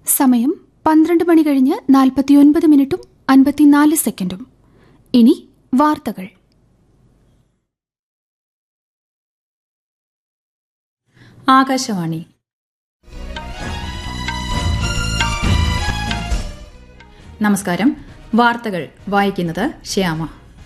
സമയം പന്ത്രണ്ട് മണി കഴിഞ്ഞ് നാൽപ്പത്തിയൊൻപത് മിനിറ്റും അൻപത്തിനാല് സെക്കൻഡും ഇനി വാർത്തകൾ ആകാശവാണി നമസ്കാരം വാർത്തകൾ വായിക്കുന്നത് ശ്യാമ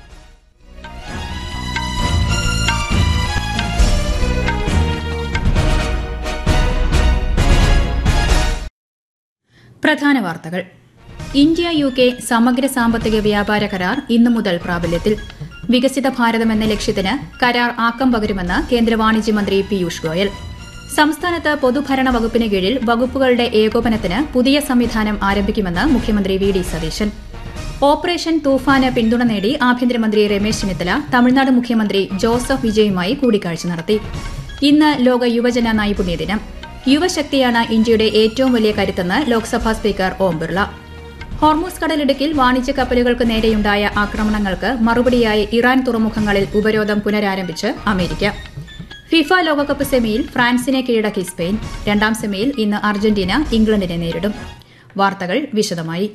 പ്രധാന വാർത്തകൾ ഇന്ത്യ യു കെ സമഗ്ര സാമ്പത്തിക വ്യാപാര കരാർ ഇന്നു മുതൽ പ്രാബല്യത്തിൽ വികസിത ഭാരതം എന്ന ലക്ഷ്യത്തിന് കരാർ ആക്കം പകരുമെന്ന് കേന്ദ്ര വാണിജ്യ മന്ത്രി പീയൂഷ് ഗോയൽ സംസ്ഥാനത്ത് പൊതുഭരണ വകുപ്പിന് കീഴിൽ വകുപ്പുകളുടെ ഏകോപനത്തിന് പുതിയ സംവിധാനം ആരംഭിക്കുമെന്ന് മുഖ്യമന്ത്രി വി ഡി സതീശൻ ഓപ്പറേഷൻ തൂഫാന് പിന്തുണ നേടി ആഭ്യന്തരമന്ത്രി രമേശ് ചെന്നിത്തല തമിഴ്നാട് മുഖ്യമന്ത്രി ജോസഫ് വിജയുമായി കൂടിക്കാഴ്ച നടത്തി ഇന്ന് ലോക യുവജന നൈപുണ്യ ദിനം യുവശക്തിയാണ് ഇന്ത്യയുടെ ഏറ്റവും വലിയ കരുത്തെന്ന് ലോക്സഭാ സ്പീക്കർ ഓം ബിർള ഹോർമൂസ് കടലിടുക്കിൽ വാണിജ്യ കപ്പലുകൾക്ക് നേരെയുണ്ടായ ആക്രമണങ്ങൾക്ക് മറുപടിയായി ഇറാൻ തുറമുഖങ്ങളിൽ ഉപരോധം പുനരാരംഭിച്ച് അമേരിക്ക ഫിഫ ലോകകപ്പ് സെമിയിൽ ഫ്രാൻസിനെ കീഴടക്കി സ്പെയിൻ രണ്ടാം സെമിയിൽ ഇന്ന് അർജന്റീന ഇംഗ്ലണ്ടിനെ നേരിടും വാർത്തകൾ വിശദമായി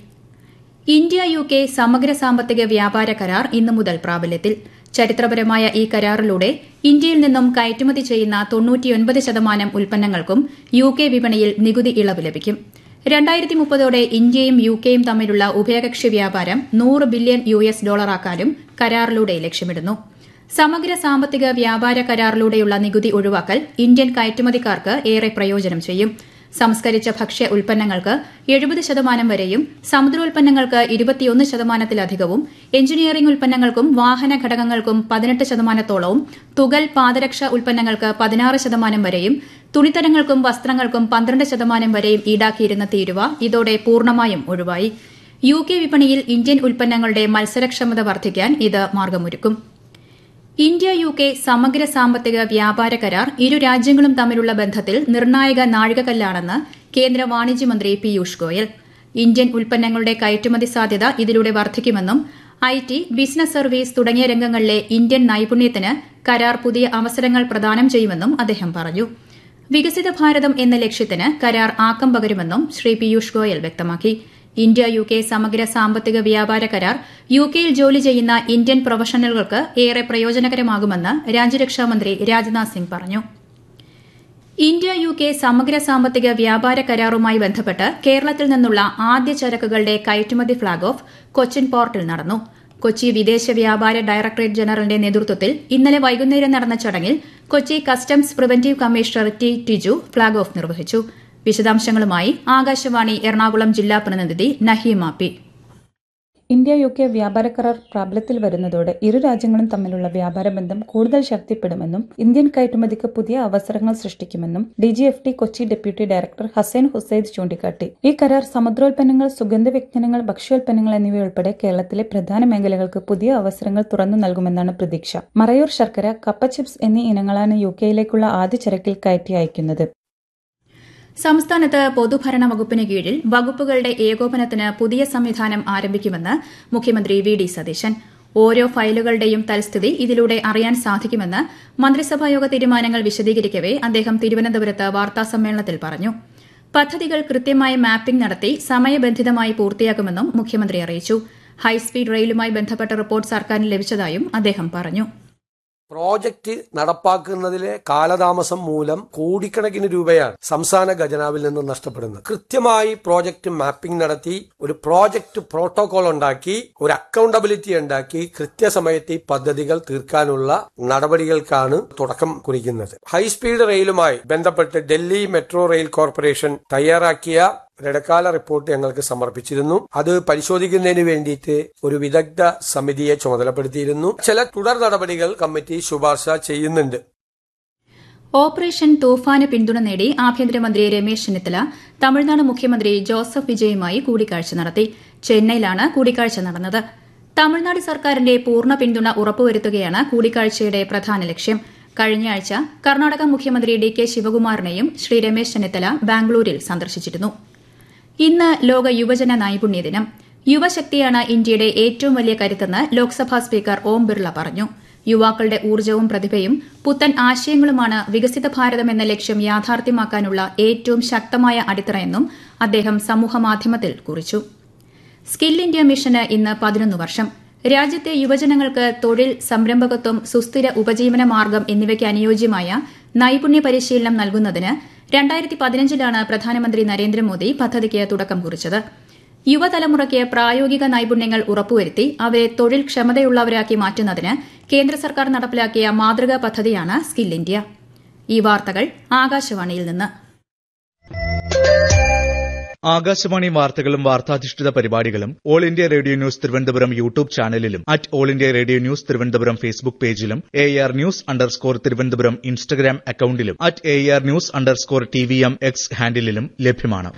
ഇന്ത്യ യു കെ സമഗ്ര സാമ്പത്തിക വ്യാപാര കരാർ ഇന്നു മുതൽ പ്രാബല്യത്തിൽ ചരിത്രപരമായ ഈ കരാറിലൂടെ ഇന്ത്യയിൽ നിന്നും കയറ്റുമതി ചെയ്യുന്ന തൊണ്ണൂറ്റിയൊൻപത് ശതമാനം ഉൽപ്പന്നങ്ങൾക്കും യു കെ വിപണിയിൽ നികുതി ഇളവ് ലഭിക്കും രണ്ടായിരത്തി മുപ്പതോടെ ഇന്ത്യയും യു കെയും തമ്മിലുള്ള ഉഭയകക്ഷി വ്യാപാരം നൂറ് ബില്യൺ യു എസ് ഡോളറാക്കാനും കരാറിലൂടെ ലക്ഷ്യമിടുന്നു സമഗ്ര സാമ്പത്തിക വ്യാപാര കരാറിലൂടെയുള്ള നികുതി ഒഴിവാക്കൽ ഇന്ത്യൻ കയറ്റുമതിക്കാർക്ക് ഏറെ പ്രയോജനം ചെയ്യും സംസ്കരിച്ച ഭക്ഷ്യ ഉൽപ്പന്നങ്ങൾക്ക് എഴുപത് ശതമാനം വരെയും സമുദ്രോൽപ്പന്നങ്ങൾക്ക് ഇരുപത്തിയൊന്ന് ശതമാനത്തിലധികവും എഞ്ചിനീയറിംഗ് ഉൽപ്പന്നങ്ങൾക്കും വാഹന ഘടകങ്ങൾക്കും പതിനെട്ട് ശതമാനത്തോളവും തുകൽ പാദരക്ഷ ഉൽപ്പന്നങ്ങൾക്ക് പതിനാറ് ശതമാനം വരെയും തുണിത്തരങ്ങൾക്കും വസ്ത്രങ്ങൾക്കും പന്ത്രണ്ട് ശതമാനം വരെയും ഈടാക്കിയിരുന്ന തീരുവ ഇതോടെ പൂർണ്ണമായും ഒഴിവായി യു കെ വിപണിയിൽ ഇന്ത്യൻ ഉൽപ്പന്നങ്ങളുടെ മത്സരക്ഷമത വർദ്ധിക്കാൻ ഇത് മാർഗമൊരുക്കും ഇന്ത്യ യു കെ സമഗ്ര സാമ്പത്തിക വ്യാപാര കരാർ ഇരു രാജ്യങ്ങളും തമ്മിലുള്ള ബന്ധത്തിൽ നിർണായക നാഴികക്കല്ലാണെന്ന് കേന്ദ്ര വാണിജ്യമന്ത്രി പീയൂഷ് ഗോയൽ ഇന്ത്യൻ ഉൽപ്പന്നങ്ങളുടെ കയറ്റുമതി സാധ്യത ഇതിലൂടെ വർദ്ധിക്കുമെന്നും ഐ ടി ബിസിനസ് സർവീസ് തുടങ്ങിയ രംഗങ്ങളിലെ ഇന്ത്യൻ നൈപുണ്യത്തിന് കരാർ പുതിയ അവസരങ്ങൾ പ്രദാനം ചെയ്യുമെന്നും അദ്ദേഹം പറഞ്ഞു വികസിത ഭാരതം എന്ന ലക്ഷ്യത്തിന് കരാർ ആക്കം പകരുമെന്നും ശ്രീ പീയൂഷ് ഗോയൽ വ്യക്തമാക്കി ഇന്ത്യ യു കെ സമഗ്ര സാമ്പത്തിക വ്യാപാര കരാർ യു കെയിൽ ജോലി ചെയ്യുന്ന ഇന്ത്യൻ പ്രൊഫഷണലുകൾക്ക് ഏറെ പ്രയോജനകരമാകുമെന്ന് രാജ്യരക്ഷാമന്ത്രി രാജ്നാഥ് സിംഗ് പറഞ്ഞു ഇന്ത്യ യു കെ സമഗ്ര സാമ്പത്തിക വ്യാപാര കരാറുമായി ബന്ധപ്പെട്ട് കേരളത്തിൽ നിന്നുള്ള ആദ്യ ചരക്കുകളുടെ കയറ്റുമതി ഫ്ളാഗ് ഓഫ് കൊച്ചിൻ പോർട്ടിൽ നടന്നു കൊച്ചി വിദേശ വ്യാപാര ഡയറക്ടറേറ്റ് ജനറലിന്റെ നേതൃത്വത്തിൽ ഇന്നലെ വൈകുന്നേരം നടന്ന ചടങ്ങിൽ Kochi customs preventive commissioner T Tiju flag off നിർവഹിച്ചു വിശദാംശങ്ങളുമായി ആകാശവാണി എറണാകുളം ജില്ലാ പ്രതിനിധി Naheema P India U K വ്യാപാര കരാർ പ്രാബല്യത്തിൽ വരുന്നതോടെ ഇരു രാജ്യങ്ങളും തമ്മിലുള്ള വ്യാപാര ബന്ധം കൂടുതൽ ശക്തിപ്പെടുമെന്നും ഇന്ത്യൻ കയറ്റുമതിക്ക് പുതിയ അവസരങ്ങൾ സൃഷ്ടിക്കുമെന്നും D G F T Kochi deputy director Hasain Husaid ചൂണ്ടിക്കാട്ടി ഈ കരാർ സമുദ്രോൽപ്പന്നങ്ങൾ സുഗന്ധവ്യഞ്ജനങ്ങൾ ഭക്ഷ്യോൽപ്പന്നങ്ങൾ എന്നിവയുൾപ്പെടെ കേരളത്തിലെ പ്രധാന മേഖലകൾക്ക് പുതിയ അവസരങ്ങൾ തുറന്നു നൽകുമെന്നാണ് പ്രതീക്ഷ മറയൂർ ശർക്കര കപ്പ ചിപ്സ് എന്നീ ഇനങ്ങളാണ് യു കെയിലേക്കുള്ള ആദ്യ ചരക്കിൽ കയറ്റി അയക്കുന്നത് സംസ്ഥാനത്ത് പൊതുഭരണ വകുപ്പിന് കീഴിൽ വകുപ്പുകളുടെ ഏകോപനത്തിന് പുതിയ സംവിധാനം ആരംഭിക്കുമെന്ന് മുഖ്യമന്ത്രി വി ഡി സതീശൻ ഓരോ ഫയലുകളുടെയും തൽസ്ഥിതി ഇതിലൂടെ അറിയാൻ സാധിക്കുമെന്ന് മന്ത്രിസഭായോഗ തീരുമാനങ്ങൾ വിശദീകരിക്കവെ അദ്ദേഹം തിരുവനന്തപുരത്ത് വാർത്താസമ്മേളനത്തിൽ പറഞ്ഞു പദ്ധതികൾ കൃത്യമായ മാപ്പിംഗ് നടത്തി സമയബന്ധിതമായി പൂർത്തിയാക്കുമെന്നും മുഖ്യമന്ത്രി അറിയിച്ചു ഹൈസ്പീഡ് റെയിലുമായി ബന്ധപ്പെട്ട റിപ്പോർട്ട് സർക്കാരിന് ലഭിച്ചതായും അദ്ദേഹം പറഞ്ഞു പ്രോജക്റ്റ് നടപ്പാക്കുന്നതിലെ കാലതാമസം മൂലം കോടിക്കണക്കിന് രൂപയാണ് സംസ്ഥാന ഖജനാവിൽ നിന്ന് നഷ്ടപ്പെടുന്നത് കൃത്യമായി പ്രോജക്റ്റ് മാപ്പിംഗ് നടത്തി ഒരു പ്രോജക്റ്റ് പ്രോട്ടോകോൾ ഉണ്ടാക്കി ഒരു അക്കൗണ്ടബിലിറ്റി ഉണ്ടാക്കി കൃത്യസമയത്ത് ഈ പദ്ധതികൾ തീർക്കാനുള്ള നടപടികൾക്കാണ് തുടക്കം കുറിക്കുന്നത് ഹൈസ്പീഡ് റെയിലുമായി ബന്ധപ്പെട്ട് ഡൽഹി മെട്രോ റെയിൽ കോർപ്പറേഷൻ തയ്യാറാക്കിയ ഇടക്കാല റിപ്പോർട്ട് ഞങ്ങൾക്ക് സമർപ്പിച്ചിരുന്നു അത് പരിശോധിക്കുന്നതിന് വേണ്ടിയിട്ട് ഒരു വിദഗ്ധ സമിതിയെ ചുമതലപ്പെടുത്തിയിരുന്നു ചില തുടർ നടപടികൾ കമ്മിറ്റി ശുപാർശ ചെയ്യുന്നുണ്ട് ഓപ്പറേഷൻ തൂഫാന് പിന്തുണ നേടി ആഭ്യന്തരമന്ത്രി രമേശ് ചെന്നിത്തല തമിഴ്നാട് മുഖ്യമന്ത്രി ജോസഫ് വിജയുമായി കൂടിക്കാഴ്ച നടത്തി ചെന്നൈയിലാണ് കൂടിക്കാഴ്ച നടന്നത് തമിഴ്നാട് സർക്കാരിന്റെ പൂർണ്ണ പിന്തുണ ഉറപ്പുവരുത്തുകയാണ് കൂടിക്കാഴ്ചയുടെ പ്രധാന ലക്ഷ്യം കഴിഞ്ഞയാഴ്ച കർണാടക മുഖ്യമന്ത്രി ഡി കെ ശിവകുമാറിനെയും ശ്രീ രമേശ് ചെന്നിത്തല ബാംഗ്ലൂരിൽ സന്ദർശിച്ചിരുന്നു ഇന്ന് ലോക യുവജന നൈപുണ്യ ദിനം യുവശക്തിയാണ് ഇന്ത്യയുടെ ഏറ്റവും വലിയ കരുത്തെന്ന് ലോക്സഭാ സ്പീക്കർ ഓം ബിർള പറഞ്ഞു യുവാക്കളുടെ ഊർജ്ജവും പ്രതിഭയും പുത്തൻ ആശയങ്ങളുമാണ് വികസിത ഭാരതം എന്ന ലക്ഷ്യം യാഥാർത്ഥ്യമാക്കാനുള്ള ഏറ്റവും ശക്തമായ അടിത്തറയെന്നും അദ്ദേഹം സമൂഹമാധ്യമത്തിൽ കുറിച്ചു സ്കിൽ ഇന്ത്യ മിഷന് ഇന്ന് പതിനൊന്ന് വർഷം രാജ്യത്തെ യുവജനങ്ങൾക്ക് തൊഴിൽ സംരംഭകത്വം സുസ്ഥിര ഉപജീവന മാർഗം എന്നിവയ്ക്ക് അനുയോജ്യമായ നൈപുണ്യ പരിശീലനം നൽകുന്നതിന് രണ്ടായിരത്തി പതിനഞ്ചിലാണ് പ്രധാനമന്ത്രി നരേന്ദ്രമോദി പദ്ധതിക്ക് തുടക്കം കുറിച്ചത് യുവതലമുറയ്ക്ക് പ്രായോഗിക നൈപുണ്യങ്ങൾ ഉറപ്പുവരുത്തി അവരെ തൊഴിൽ ക്ഷമതയുള്ളവരാക്കി മാറ്റുന്നതിന് കേന്ദ്ര സർക്കാർ നടപ്പിലാക്കിയ മാതൃകാ പദ്ധതിയാണ് സ്കിൽ ഇന്ത്യ ഈ വാർത്തകൾ ആകാശവാണിയിൽ നിന്ന് ആകാശവാണി വാർത്തകളും വാർത്താധിഷ്ഠിത പരിപാടികളും all India radio news Thiruvananthapuram YouTube ചാനലിലും at all India radio news Thiruvananthapuram Facebook പേജിലും A R news underscore Thiruvananthapuram Instagram അക്കൌണ്ടിലും at A R news underscore T V M X ഹാൻഡിലും ലഭ്യമാണ്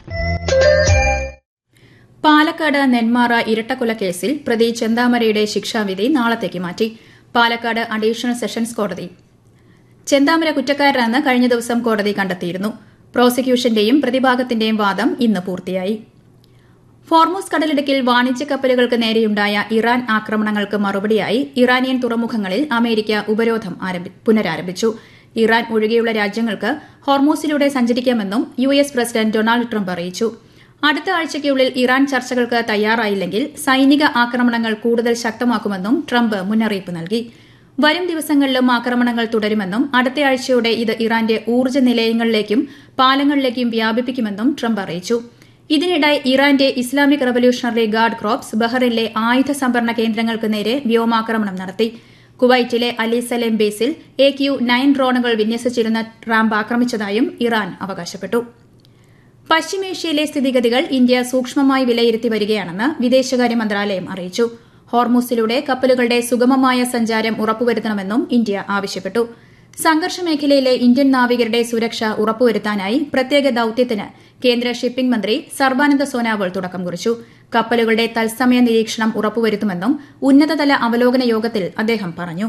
പാലക്കാട് നെന്മാറ ഇരട്ടക്കൊലക്കേസിൽ പ്രതി ചെന്താമരയുടെ ശിക്ഷാവിധി നാളത്തേക്ക് മാറ്റി പാലക്കാട് അഡീഷണൽ സെഷൻസ് കോടതി ചെന്താമര കുറ്റക്കാരനെന്ന് കഴിഞ്ഞ ദിവസം കോടതി കണ്ടെത്തിയിരുന്നു പ്രോസിക്യൂഷന്റെയും പ്രതിഭാഗത്തിന്റെയും വാദം ഇന്ന് പൂർത്തിയായി ഫോർമോസ് കടലിടുക്കിൽ വാണിജ്യ കപ്പലുകൾക്ക് നേരെയുണ്ടായ ഇറാൻ ആക്രമണങ്ങൾക്ക് മറുപടിയായി ഇറാനിയൻ തുറമുഖങ്ങളിൽ അമേരിക്ക ഉപരോധം പുനരാരംഭിച്ചു ഇറാൻ ഒഴികെയുള്ള രാജ്യങ്ങൾക്ക് ഹോർമോസിലൂടെ സഞ്ചരിക്കാമെന്നും U S president Donald Trump അറിയിച്ചു അടുത്ത ആഴ്ചയ്ക്കുള്ളിൽ ഇറാൻ ചർച്ചകൾക്ക് തയ്യാറായില്ലെങ്കിൽ സൈനിക ആക്രമണങ്ങൾ കൂടുതൽ ശക്തമാക്കുമെന്നും ട്രംപ് മുന്നറിയിപ്പ് നൽകി വരും ദിവസങ്ങളിലും ആക്രമണങ്ങൾ തുടരുമെന്നും അടുത്തയാഴ്ചയോടെ ഇത് ഇറാന്റെ ഊർജ്ജ നിലയങ്ങളിലേക്കും പാലങ്ങളിലേക്കും വ്യാപിപ്പിക്കുമെന്നും ട്രംപ് അറിയിച്ചു ഇതിനിടെ ഇറാന്റെ ഇസ്ലാമിക് റവല്യൂഷണറി ഗാർഡ് ക്രോപ്സ് ബഹ്റിനിലെ ആയുധ സംഭരണ കേന്ദ്രങ്ങൾക്ക് നേരെ വ്യോമാക്രമണം നടത്തി കുവൈറ്റിലെ അലി സലേം ബേസിൽ എ ക്യു നയൻ ഡ്രോണുകൾ വിന്യസിച്ചിരുന്ന റാമ്പ് ആക്രമിച്ചതായും ഇറാൻ അവകാശപ്പെട്ടു പശ്ചിമേഷ്യയിലെ സ്ഥിതിഗതികൾ ഇന്ത്യ സൂക്ഷ്മമായി വിലയിരുത്തി വരികയാണെന്ന് വിദേശകാര്യ മന്ത്രാലയം അറിയിച്ചു ഹോർമൂസിലൂടെ കപ്പലുകളുടെ സുഗമമായ സഞ്ചാരം ഉറപ്പുവരുത്തണമെന്നും ഇന്ത്യ ആവശ്യപ്പെട്ടു സംഘർഷ മേഖലയിലെ ഇന്ത്യൻ നാവികരുടെ സുരക്ഷ ഉറപ്പുവരുത്താനായി പ്രത്യേക ദൌത്യത്തിന് കേന്ദ്ര ഷിപ്പിംഗ് മന്ത്രി സർബാനന്ദ സോനാവൾ തുടക്കം കുറിച്ചു കപ്പലുകളുടെ തത്സമയ നിരീക്ഷണം ഉറപ്പുവരുത്തുമെന്നും ഉന്നതതല അവലോകന യോഗത്തിൽ അദ്ദേഹം പറഞ്ഞു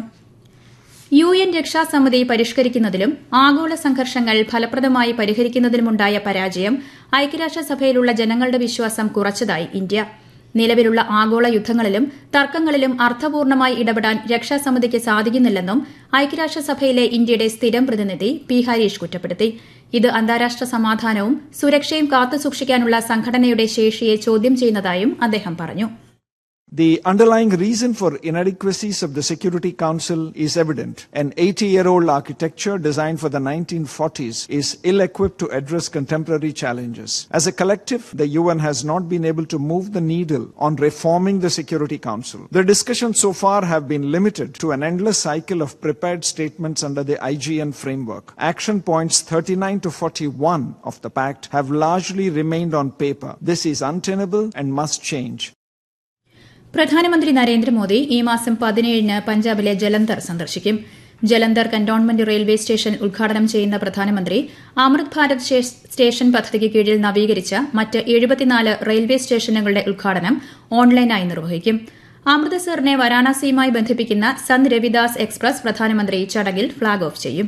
യു എൻ രക്ഷാസമിതി പരിഷ്കരിക്കുന്നതിലും ആഗോള സംഘർഷങ്ങൾ ഫലപ്രദമായി പരിഹരിക്കുന്നതിലുമുണ്ടായ പരാജയം ഐക്യരാഷ്ട്രസഭയിലുള്ള ജനങ്ങളുടെ വിശ്വാസം കുറച്ചതായി ഇന്ത്യ നിലവിലുള്ള ആഗോള യുദ്ധങ്ങളിലും തർക്കങ്ങളിലും അർത്ഥപൂർണമായി ഇടപെടാൻ രക്ഷാസമിതിക്ക് സാധിക്കുന്നില്ലെന്നും ഐക്യരാഷ്ട്രസഭയിലെ ഇന്ത്യയുടെ സ്ഥിരം പ്രതിനിധി പി ഹരീഷ് കുറ്റപ്പെടുത്തി ഇത് അന്താരാഷ്ട്ര സമാധാനവും സുരക്ഷയും കാത്തുസൂക്ഷിക്കാനുള്ള സംഘടനയുടെ ശേഷിയെ ചോദ്യം ചെയ്യുന്നതായും അദ്ദേഹം പറഞ്ഞു The underlying reason for inadequacies of the Security Council is evident. An 80 year old architecture designed for the 1940s is ill equipped to address contemporary challenges. As a collective, the UN has not been able to move the needle on reforming the Security Council. The discussions so far have been limited to an endless cycle of prepared statements under the IGN framework. Action points 39 to 41 of the pact have largely remained on paper. This is untenable and must change. പ്രധാനമന്ത്രി നരേന്ദ്രമോദി ഈ മാസം പതിനേഴിന് പഞ്ചാബിലെ ജലന്ധർ സന്ദർശിക്കും Jalandhar cantonment railway station ഉദ്ഘാടനം ചെയ്യുന്ന പ്രധാനമന്ത്രി അമൃത് Bharat station പദ്ധതിക്ക് കീഴിൽ നവീകരിച്ച മറ്റ് എഴുപത്തിനാല് റെയിൽവേ സ്റ്റേഷനുകളുടെ ഉദ്ഘാടനം ഓൺലൈനായി നിർവഹിക്കും അമൃത്സറിനെ വാരാണസിയുമായി ബന്ധിപ്പിക്കുന്ന സന്ത് രവിദാസ് എക്സ്പ്രസ് പ്രധാനമന്ത്രി ചടങ്ങിൽ ഫ്ളാഗ് ഓഫ് ചെയ്യും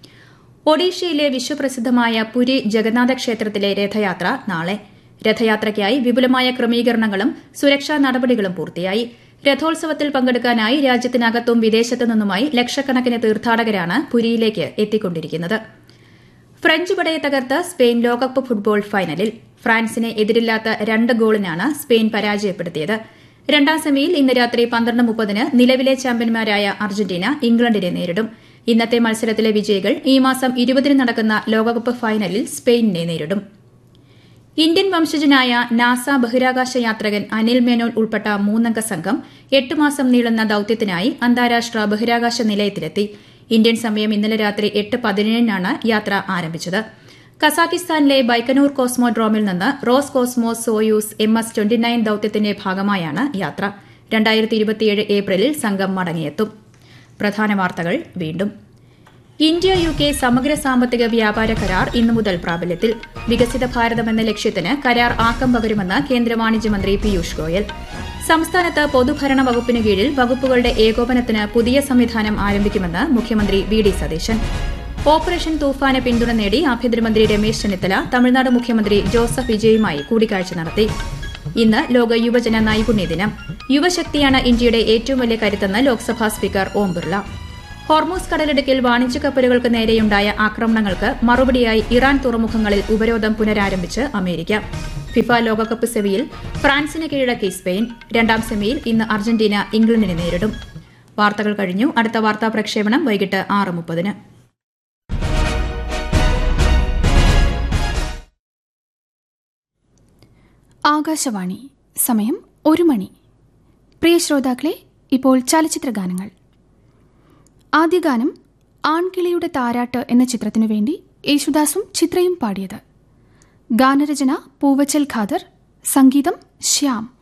ഒഡീഷയിലെ വിശ്വപ്രസിദ്ധമായ പുരി ജഗന്നാഥ ക്ഷേത്രത്തിലെ രഥയാത്ര നാളെ രഥയാത്രയ്ക്കായി വിപുലമായ ക്രമീകരണങ്ങളും സുരക്ഷാ നടപടികളും പൂർത്തിയായി രഥോത്സവത്തിൽ പങ്കെടുക്കാനായി രാജ്യത്തിനകത്തും വിദേശത്തു നിന്നുമായി ലക്ഷക്കണക്കിന് തീർത്ഥാടകരാണ് പുരിയിലേക്ക് എത്തിക്കൊണ്ടിരിക്കുന്നത് ഫ്രഞ്ച് പടയെ തകർത്ത് സ്പെയിൻ ലോകകപ്പ് ഫുട്ബോൾ ഫൈനലിൽ ഫ്രാൻസിനെ എതിരില്ലാത്ത രണ്ട് ഗോളിനാണ് സ്പെയിൻ പരാജയപ്പെടുത്തിയത് രണ്ടാം സെമിയിൽ ഇന്ന് രാത്രി പന്ത്രണ്ട് മുപ്പതിന് നിലവിലെ ചാമ്പ്യന്മാരായ അർജന്റീന ഇംഗ്ലണ്ടിനെ നേരിടും ഇന്നത്തെ മത്സരത്തിലെ വിജയികൾ ഈ മാസം ഇരുപതിന് നടക്കുന്ന ലോകകപ്പ് ഫൈനലിൽ സ്പെയിനിനെ നേരിടും ഇന്ത്യൻ വംശജനായ നാസ ബഹിരാകാശ യാത്രികൻ അനിൽ മേനോൻ ഉൾപ്പെട്ട മൂന്നംഗ സംഘം എട്ട് മാസം നീളുന്ന ദൌത്യത്തിനായി അന്താരാഷ്ട്ര ബഹിരാകാശ നിലയത്തിലെത്തി ഇന്ത്യൻ സമയം ഇന്നലെ രാത്രി എട്ട് പതിനേഴിനാണ് യാത്ര ആരംഭിച്ചത് കസാക്കിസ്ഥാനിലെ ബൈക്കനൂർ കോസ്മോഡ്രോമിൽ നിന്ന് Roscosmos Soyuz M S twenty nine ദൌത്യത്തിന്റെ ഭാഗമായാണ് യാത്ര രണ്ടായിരത്തി ഇരുപത്തിയേഴ് ഏപ്രിലിൽ സംഘം മടങ്ങിയെത്തും പ്രധാന വാർത്തകൾ വീണ്ടും ഇന്ത്യ യു കെ സമഗ്ര സാമ്പത്തിക വ്യാപാര കരാർ ഇന്നു മുതൽ പ്രാബല്യത്തിൽ വികസിത ഭാരതം എന്ന ലക്ഷ്യത്തിന് കരാർ ആക്കം പകരുമെന്ന് കേന്ദ്ര വാണിജ്യമന്ത്രി പീയൂഷ് ഗോയൽ സംസ്ഥാനത്ത് പൊതുഭരണ വകുപ്പിന് കീഴിൽ വകുപ്പുകളുടെ ഏകോപനത്തിന് പുതിയ സംവിധാനം ആരംഭിക്കുമെന്ന് മുഖ്യമന്ത്രി വി ഡി സതീശൻ ഓപ്പറേഷൻ തൂഫാന് പിന്തുണ നേടി ആഭ്യന്തരമന്ത്രി രമേശ് ചെന്നിത്തല തമിഴ്നാട് മുഖ്യമന്ത്രി ജോസഫ് വിജയുമായി കൂടിക്കാഴ്ച നടത്തി ഇന്ന് ലോക യുവജന നൈപുണ്യ ദിനം യുവശക്തിയാണ് ഇന്ത്യയുടെ ഏറ്റവും വലിയ കരുത്തെന്ന് ലോക്സഭാ സ്പീക്കർ ഓം ബിർള ഹോർമൂസ് കടലിടുക്കിൽ വാണിജ്യ കപ്പലുകൾക്ക് നേരെയുണ്ടായ ആക്രമണങ്ങൾക്ക് മറുപടിയായി ഇറാൻ തുറമുഖങ്ങളിൽ ഉപരോധം പുനരാരംഭിച്ച് അമേരിക്ക ഫിഫ ലോകകപ്പ് സെമിയിൽ ഫ്രാൻസിന് കീഴടക്കി സ്പെയിൻ രണ്ടാം സെമിയിൽ ഇന്ന് അർജന്റീന ഇംഗ്ലണ്ടിനെ നേരിടും വാർത്തകൾ കഴിഞ്ഞു അടുത്ത വാർത്താ പ്രക്ഷേപണം വൈകിട്ട് ആറ് മുപ്പതിന് ആകാശവാണി സമയം ഒരു മണി പ്രിയ ശ്രോതാക്കളെ ഇപ്പോൾ ചലച്ചിത്ര ഗാനങ്ങൾ ആദ്യ ഗാനം ആൺകിളിയുടെ താരാട്ട് എന്ന ചിത്രത്തിനു വേണ്ടി യേശുദാസും ചിത്രയും പാടിയത് ഗാനരചന പൂവച്ചൽ ഖാദർ സംഗീതം ശ്യാം